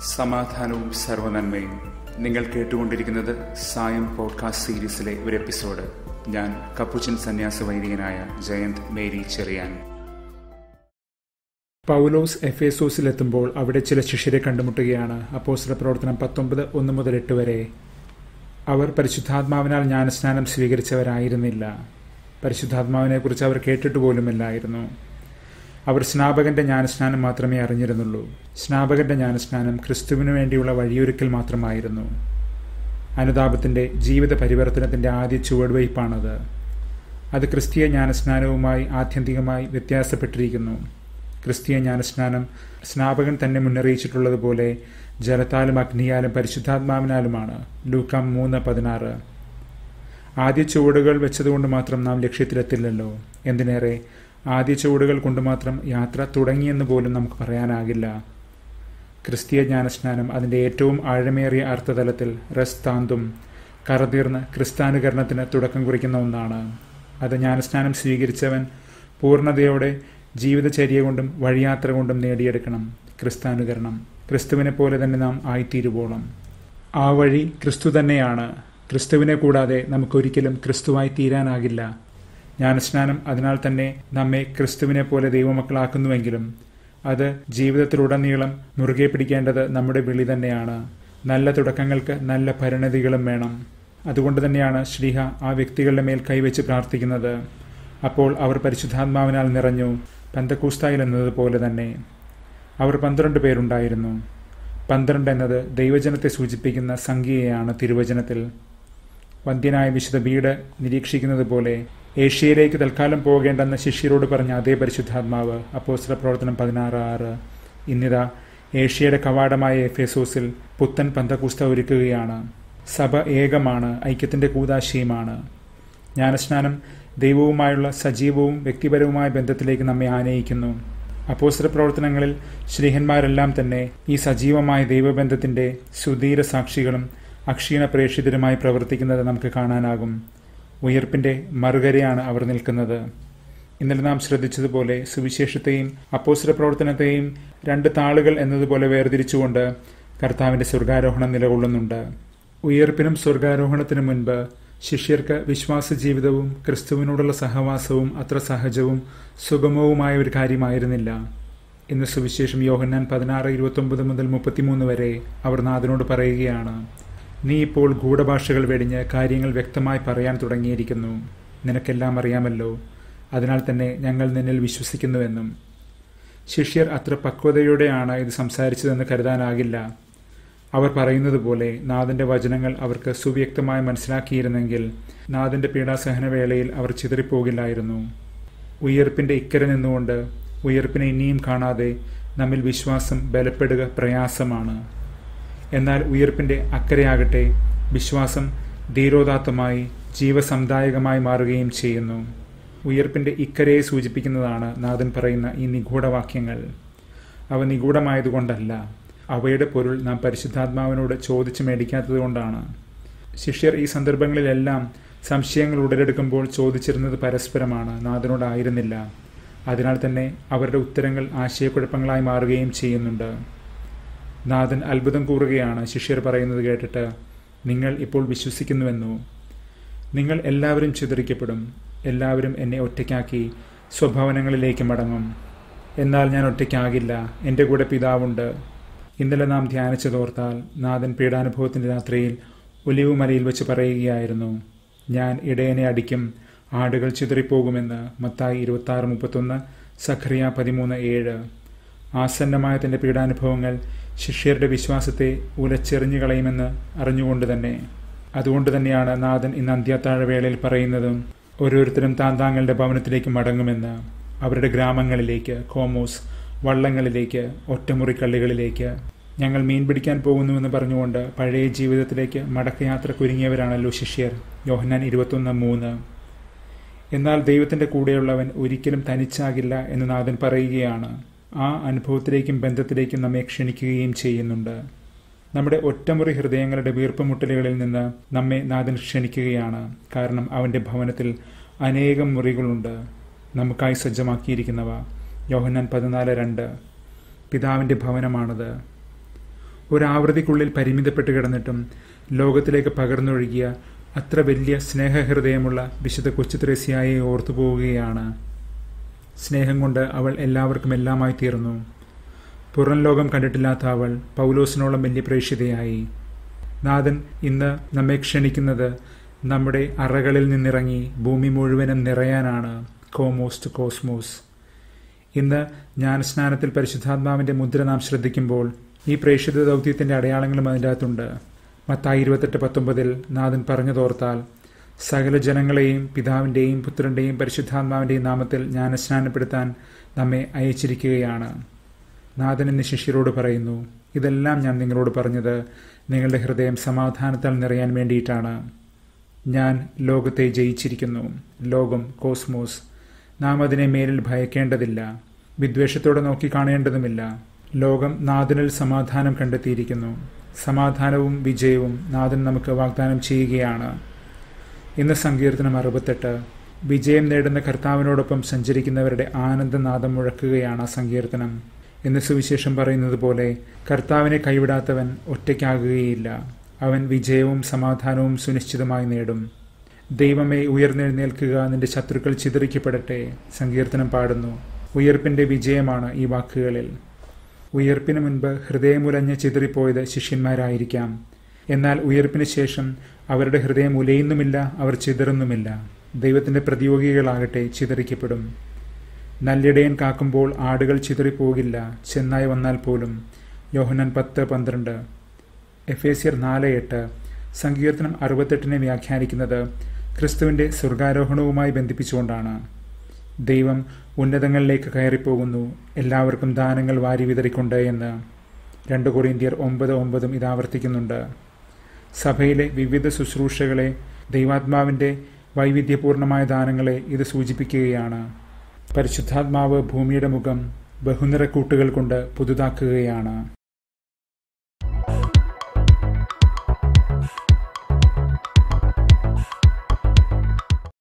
സമാധാനവും സർവനന്മയും നിങ്ങൾ കേട്ടുകൊണ്ടിരിക്കുന്നത് സായം പോഡ്കാസ്റ്റ് സീരീസിലെ ഒരു എപ്പിസോഡ് ഞാൻ കപ്പുച്ചൻ സന്യാസ വൈദികനായ ജയന്ത് മേരി ചെറിയാൻ പൗലോസ് എഫേസോസിലെത്തുമ്പോൾ അവിടെ ചില ശിഷ്യരെ കണ്ടുമുട്ടുകയാണ് അപ്പോസ്തല പ്രവർത്തനം പത്തൊമ്പത് ഒന്ന് മുതൽ എട്ട് വരെ അവർ പരിശുദ്ധാത്മാവിനാൽ ജ്ഞാനസ്നാനം സ്വീകരിച്ചവരായിരുന്നില്ല പരിശുദ്ധാത്മാവിനെക്കുറിച്ച് അവർ കേട്ടിട്ട് പോലുമില്ലായിരുന്നു അവർ സ്നാപകന്റെ ജ്ഞാനസ്നാനം മാത്രമേ അറിഞ്ഞിരുന്നുള്ളൂ സ്നാപകന്റെ ജ്ഞാനസ്നാനം ക്രിസ്തുവിനു വേണ്ടിയുള്ള വഴിയൊരുക്കൽ മാത്രമായിരുന്നു അനുതാപത്തിന്റെ ജീവിത പരിവർത്തനത്തിന്റെ ആദ്യ ചുവടുവയ്പ്പാണത് അത് ക്രിസ്തീയ ജ്ഞാനസ്നാനവുമായി ആത്യന്തികമായി വ്യത്യാസപ്പെട്ടിരിക്കുന്നു ക്രിസ്തീയ ജ്ഞാനസ്നാനം സ്നാപകൻ തന്നെ മുന്നറിയിച്ചിട്ടുള്ളതുപോലെ ജലത്താലും അഗ്നിയാലും പരിശുദ്ധാത്മാവിനാലുമാണ് ലൂക്കം മൂന്ന് പതിനാറ് ആദ്യ ചുവടുകൾ വെച്ചതുകൊണ്ട് മാത്രം നാം ലക്ഷ്യത്തിലെത്തില്ലല്ലോ എന്തിനേറെ ആദ്യ ചുവടുകൾ കൊണ്ട് മാത്രം യാത്ര തുടങ്ങിയെന്ന് പോലും നമുക്ക് പറയാനാകില്ല ക്രിസ്തീയ ജ്ഞാനസ്നാനം അതിൻ്റെ ഏറ്റവും ആഴമേറിയ അർത്ഥതലത്തിൽ റസ്താന്തും കറതീർന്ന് ക്രിസ്താനുകരണത്തിന് തുടക്കം കുറിക്കുന്ന ഒന്നാണ് അത് ജ്ഞാനസ്നാനം സ്വീകരിച്ചവൻ പൂർണ്ണതയോടെ ജീവിതചര്യ കൊണ്ടും വഴിയാത്ര കൊണ്ടും നേടിയെടുക്കണം ക്രിസ്താനുകരണം ക്രിസ്തുവിനെ പോലെ തന്നെ നാം ആയിത്തീരുവോളം ആ വഴി ക്രിസ്തു തന്നെയാണ് ക്രിസ്തുവിനെ കൂടാതെ നമുക്കൊരിക്കലും ക്രിസ്തുവായി തീരാനാകില്ല ജ്ഞാനസ്നാനം അതിനാൽ തന്നെ നമ്മെ ക്രിസ്തുവിനെ പോലെ ദൈവമക്കളാക്കുന്നുവെങ്കിലും അത് ജീവിതത്തിലുടനീളം മുറുകെ പിടിക്കേണ്ടത് നമ്മുടെ വിളി തന്നെയാണ് നല്ല തുടക്കങ്ങൾക്ക് നല്ല പരിണതികളും വേണം അതുകൊണ്ട് തന്നെയാണ് ശ്രീഹ ആ വ്യക്തികളുടെ മേൽ കൈവച്ച് പ്രാർത്ഥിക്കുന്നത് അപ്പോൾ അവർ പരിശുദ്ധാത്മാവിനാൽ നിറഞ്ഞു പന്തക്കൂസ്തായിൽ എന്നതുപോലെ തന്നെ അവർ പന്ത്രണ്ട് പേരുണ്ടായിരുന്നു പന്ത്രണ്ട് എന്നത് ദൈവജനത്തെ സൂചിപ്പിക്കുന്ന സംഖ്യയാണ് തിരുവചനത്തിൽ വന്ധ്യനായ വിശുദ്ധ വീട് നിരീക്ഷിക്കുന്നത് പോലെ ഏഷ്യയിലേക്ക് തൽക്കാലം പോകേണ്ടെന്ന് ശിഷ്യരോട് പറഞ്ഞ അതേ പരിശുദ്ധാത്മാവ് അപ്പോസ്തല പ്രവർത്തനം പതിനാറ് ആറ് ഇന്നിതാ ഏഷ്യയുടെ കവാടമായ എഫേസോസിൽ പുത്തൻ പന്തകൂസ്ത ഒരുക്കുകയാണ് സഭ ഏകമാണ് ഐക്യത്തിന്റെ കൂതാശിയുമാണ് ജ്ഞാനസ്നാനം ദൈവവുമായുള്ള സജീവവും വ്യക്തിപരവുമായ ബന്ധത്തിലേക്ക് നമ്മെ ആനയിക്കുന്നു അപ്പോസ്തല പ്രവർത്തനങ്ങളിൽ ശ്രീഹന്മാരെല്ലാം തന്നെ ഈ സജീവമായ ദൈവബന്ധത്തിന്റെ സുധീര സാക്ഷികളും അക്ഷീണ പ്രേക്ഷിതരുമായി പ്രവർത്തിക്കുന്നത് നമുക്ക് കാണാനാകും ഉയർപ്പിന്റെ മറുകരയാണ് അവർ നിൽക്കുന്നത് ഇന്നലെ നാം ശ്രദ്ധിച്ചതുപോലെ സുവിശേഷത്തെയും അപ്പോസ്തല പ്രവർത്തനത്തെയും രണ്ട് താളുകൾ എന്നതുപോലെ വേർതിരിച്ചുകൊണ്ട് കർത്താവിന്റെ സ്വർഗാരോഹണം നിലകൊള്ളുന്നുണ്ട് ഉയർപ്പിനും സ്വർഗാരോഹണത്തിനു മുൻപ് ശിഷ്യർക്ക് വിശ്വാസ ജീവിതവും ക്രിസ്തുവിനോടുള്ള സഹവാസവും അത്ര സഹജവും സുഗമവുമായ ഒരു കാര്യമായിരുന്നില്ല ഇന്ന് സുവിശേഷം യോഹന്നാൻ പതിനാറ് ഇരുപത്തൊമ്പത് മുതൽ മുപ്പത്തിമൂന്ന് വരെ അവർ നാഥനോട് പറയുകയാണ് നീ ഇപ്പോൾ ഗൂഢഭാഷകൾ വെടിഞ്ഞ് കാര്യങ്ങൾ വ്യക്തമായി പറയാൻ തുടങ്ങിയിരിക്കുന്നു നിനക്കെല്ലാം അറിയാമല്ലോ അതിനാൽ തന്നെ ഞങ്ങൾ നിന്നിൽ വിശ്വസിക്കുന്നുവെന്നും ശിഷ്യർ അത്ര പക്വതയോടെയാണ് ഇത് സംസാരിച്ചതെന്ന് കരുതാനാകില്ല അവർ പറയുന്നത് പോലെ നാഥന്റെ വചനങ്ങൾ അവർക്ക് സുവ്യക്തമായി മനസ്സിലാക്കിയിരുന്നെങ്കിൽ നാഥന്റെ പീഡാസഹന വേളയിൽ അവർ ചിതറിപ്പോകില്ലായിരുന്നു ഉയർപ്പിന്റെ ഇക്കരെ നിന്നുകൊണ്ട് ഉയർപ്പിനെ ഇനിയും കാണാതെ നമ്മിൽ വിശ്വാസം ബലപ്പെടുക പ്രയാസമാണ് എന്നാൽ ഉയർപ്പിന്റെ അക്കരയാകട്ടെ വിശ്വാസം ധീരോദാത്തമായി ജീവസമുദായകമായി മാറുകയും ചെയ്യുന്നു ഉയർപ്പിന്റെ ഇക്കരയെ സൂചിപ്പിക്കുന്നതാണ് നാഥൻ പറയുന്ന ഈ നിഗൂഢവാക്യങ്ങൾ അവ നിഗൂഢമായതുകൊണ്ടല്ല അവയുടെ പൊരുൾ നാം പരിശുദ്ധാത്മാവിനോട് ചോദിച്ചു മേടിക്കാത്തതുകൊണ്ടാണ് ശിഷ്യർ ഈ സന്ദർഭങ്ങളിലെല്ലാം സംശയങ്ങൾ ഉടലെടുക്കുമ്പോൾ ചോദിച്ചിരുന്നത് പരസ്പരമാണ് നാഥനോടായിരുന്നില്ല അതിനാൽ തന്നെ അവരുടെ ഉത്തരങ്ങൾ ആശയക്കുഴപ്പങ്ങളായി മാറുകയും ചെയ്യുന്നുണ്ട് നാഥൻ അത്ഭുതം കൂറുകയാണ് ശിഷ്യർ പറയുന്നത് കേട്ടിട്ട് നിങ്ങൾ ഇപ്പോൾ വിശ്വസിക്കുന്നുവെന്നു നിങ്ങൾ എല്ലാവരും ചിതറിക്കപ്പെടും എല്ലാവരും എന്നെ ഒറ്റയ്ക്കാക്കി സ്വഭവനങ്ങളിലേക്ക് മടങ്ങും എന്നാൽ ഞാൻ ഒറ്റയ്ക്കാകില്ല എൻ്റെ കൂടെ പിതാവുണ്ട് ഇന്നലെ നാം ധ്യാനിച്ചതോർത്താൽ നാഥൻ പീഡാനുഭവത്തിൻ്റെ രാത്രിയിൽ ഒലിവുമലയിൽ വെച്ച് പറയുകയായിരുന്നു ഞാൻ ഇടയനെ അടിക്കും ആടുകൾ ചിതറിപ്പോകുമെന്ന് മത്തായി ഇരുപത്തി ആറ് മുപ്പത്തൊന്ന് സഖറിയ പതിമൂന്ന് ഏഴ് ആസന്നമായ തൻ്റെ പീഡാനുഭവങ്ങൾ ശിഷ്യരുടെ വിശ്വാസത്തെ ഉലച്ചെറിഞ്ഞു കളയുമെന്ന് അറിഞ്ഞുകൊണ്ട് തന്നെ അതുകൊണ്ട് തന്നെയാണ് നാഥൻ ഇന്ന് അന്ത്യത്താഴവേളയിൽ പറയുന്നതും ഓരോരുത്തരും താൻ താങ്കളുടെ ഭവനത്തിലേക്ക് മടങ്ങുമെന്ന് അവരുടെ ഗ്രാമങ്ങളിലേക്ക് കോമോസ് വള്ളങ്ങളിലേക്ക് ഒറ്റമുറിക്കള്ളികളിലേക്ക് ഞങ്ങൾ മീൻ പിടിക്കാൻ പോകുന്നുവെന്ന് പറഞ്ഞുകൊണ്ട് പഴയ ജീവിതത്തിലേക്ക് മടക്കയാത്ര കുരുങ്ങിയവരാണല്ലോ ശിഷ്യർ യോഹന്നാൻ ഇരുപത്തൊന്ന് മൂന്ന് എന്നാൽ ദൈവത്തിന്റെ കൂടെയുള്ളവൻ ഒരിക്കലും തനിച്ചാകില്ല എന്ന് നാഥൻ പറയുകയാണ് ആ അനുഭവത്തിലേക്കും ബന്ധത്തിലേക്കും നമ്മെ ക്ഷണിക്കുകയും ചെയ്യുന്നുണ്ട് നമ്മുടെ ഒറ്റമുറി ഹൃദയങ്ങളുടെ വീർപ്പുമുട്ടലുകളിൽ നിന്ന് നമ്മെ നാഥൻ ക്ഷണിക്കുകയാണ് കാരണം അവന്റെ ഭവനത്തിൽ അനേകം മുറികളുണ്ട് നമുക്കായി സജ്ജമാക്കിയിരിക്കുന്നവ യോഹന്നാൻ പതിനാല് രണ്ട് പിതാവിൻ്റെ ഭവനമാണത് ഒരാവൃത്തിക്കുള്ളിൽ പരിമിതപ്പെട്ട് കിടന്നിട്ടും ലോകത്തിലേക്ക് പകർന്നൊഴുകിയ അത്ര വലിയ സ്നേഹഹൃദയമുള്ള വിശുദ്ധ കൊച്ചു ത്രേസ്യായെ ഓർത്തുപോവുകയാണ് സ്നേഹം കൊണ്ട് അവൾ എല്ലാവർക്കും എല്ലാമായി തീർന്നു പുറം ലോകം കണ്ടിട്ടില്ലാത്ത അവൾ പൗലോസിനോളം വലിയ പ്രേക്ഷിതയായി നാഥൻ ഇന്ന് നമ്മെ ക്ഷണിക്കുന്നത് നമ്മുടെ അറകളിൽ നിന്നിറങ്ങി ഭൂമി മുഴുവനും നിറയാനാണ് കോമോസ്റ്റ് കോസ്മോസ് ഇന്ന് ജ്ഞാനസ്നാനത്തിൽ പരിശുദ്ധാത്മാവിന്റെ മുദ്ര നാം ശ്രദ്ധിക്കുമ്പോൾ ഈ പ്രേക്ഷിത ദൗത്യത്തിന്റെ അടയാളങ്ങളും അതിൻ്റെ അകത്തുണ്ട് മത്തായി ഇരുപത്തെട്ട് പത്തൊമ്പതിൽ നാഥൻ പറഞ്ഞതോർത്താൽ സകല ജനങ്ങളെയും പിതാവിൻ്റെയും പുത്രൻ്റെയും പരിശുദ്ധാത്മാവിൻ്റെയും നാമത്തിൽ ജ്ഞാനസ്നാനപ്പെടുത്താൻ നമ്മെ അയച്ചിരിക്കുകയാണ് നാഥൻ എന്ന് ശിഷ്യരോട് പറയുന്നു ഇതെല്ലാം ഞാൻ നിങ്ങളോട് പറഞ്ഞത് നിങ്ങളുടെ ഹൃദയം സമാധാനത്താൽ നിറയാൻ വേണ്ടിയിട്ടാണ് ഞാൻ ലോകത്തെ ജയിച്ചിരിക്കുന്നു ലോകം കോസ്മോസ് നാം അതിനെ മേലിൽ ഭയക്കേണ്ടതില്ല വിദ്വേഷത്തോടെ നോക്കി കാണേണ്ടതുമില്ല ലോകം നാഥനിൽ സമാധാനം കണ്ടെത്തിയിരിക്കുന്നു സമാധാനവും വിജയവും നാഥൻ നമുക്ക് വാഗ്ദാനം ചെയ്യുകയാണ് ഇന്ന് സങ്കീർത്തനം അറുപത്തെട്ട് വിജയം നേടുന്ന കർത്താവിനോടൊപ്പം സഞ്ചരിക്കുന്നവരുടെ ആനന്ദനാദം മുഴക്കുകയാണ് സങ്കീർത്തനം എന്ന് സുവിശേഷം പറയുന്നത് പോലെ കർത്താവിനെ കൈവിടാത്തവൻ ഒറ്റയ്ക്കാകുകയില്ല അവൻ വിജയവും സമാധാനവും സുനിശ്ചിതമായി നേടും ദൈവമേ ഉയർന്നെഴുന്നേൽക്കുക നിന്റെ ശത്രുക്കൾ ചിതറിക്കപ്പെടട്ടെ സങ്കീർത്തനം പാടുന്നു ഉയർപ്പിന്റെ വിജയമാണ് ഈ വാക്കുകളിൽ ഉയർപ്പിന് മുൻപ് ഹൃദയമുലഞ്ഞ് ചിതറിപ്പോയത് ശിഷ്യന്മാരായിരിക്കാം എന്നാൽ ഉയർപ്പിന് ശേഷം അവരുടെ ഹൃദയം ഉലയുന്നുമില്ല അവർ ചിതറുന്നുമില്ല ദൈവത്തിന്റെ പ്രതിയോഗികളാകട്ടെ ചിതറിക്കപ്പെടും നല്ലിടയൻ കാക്കുമ്പോൾ ആടുകൾ ചിതറിപ്പോകില്ല ചെന്നായി വന്നാൽ പോലും യോഹനൻ പത്ത് പന്ത്രണ്ട് എഫേസിയർ നാല് എട്ട് സങ്കീർത്തനം അറുപത്തെട്ടിനെ വ്യാഖ്യാനിക്കുന്നത് ക്രിസ്തുവിന്റെ സ്വർഗാരോഹണവുമായി ബന്ധിപ്പിച്ചുകൊണ്ടാണ് ദൈവം ഉന്നതങ്ങളിലേക്ക് കയറിപ്പോകുന്നു എല്ലാവർക്കും ദാനങ്ങൾ വാരി വിതറിക്കൊണ്ട് എന്ന് രണ്ട് കൊറിയന്ത്യർ ഒമ്പത് ഒമ്പതും ഇത് ആവർത്തിക്കുന്നുണ്ട് സഭയിലെ വിവിധ ശുശ്രൂഷകളെ ദൈവാത്മാവിന്റെ വൈവിധ്യപൂർണമായ ദാനങ്ങളെ ഇത് സൂചിപ്പിക്കുകയാണ് പരിശുദ്ധാത്മാവ് ഭൂമിയുടെ മുഖം ബഹുനിറക്കൂട്ടുകൾ കൊണ്ട് പുതുതാക്കുകയാണ്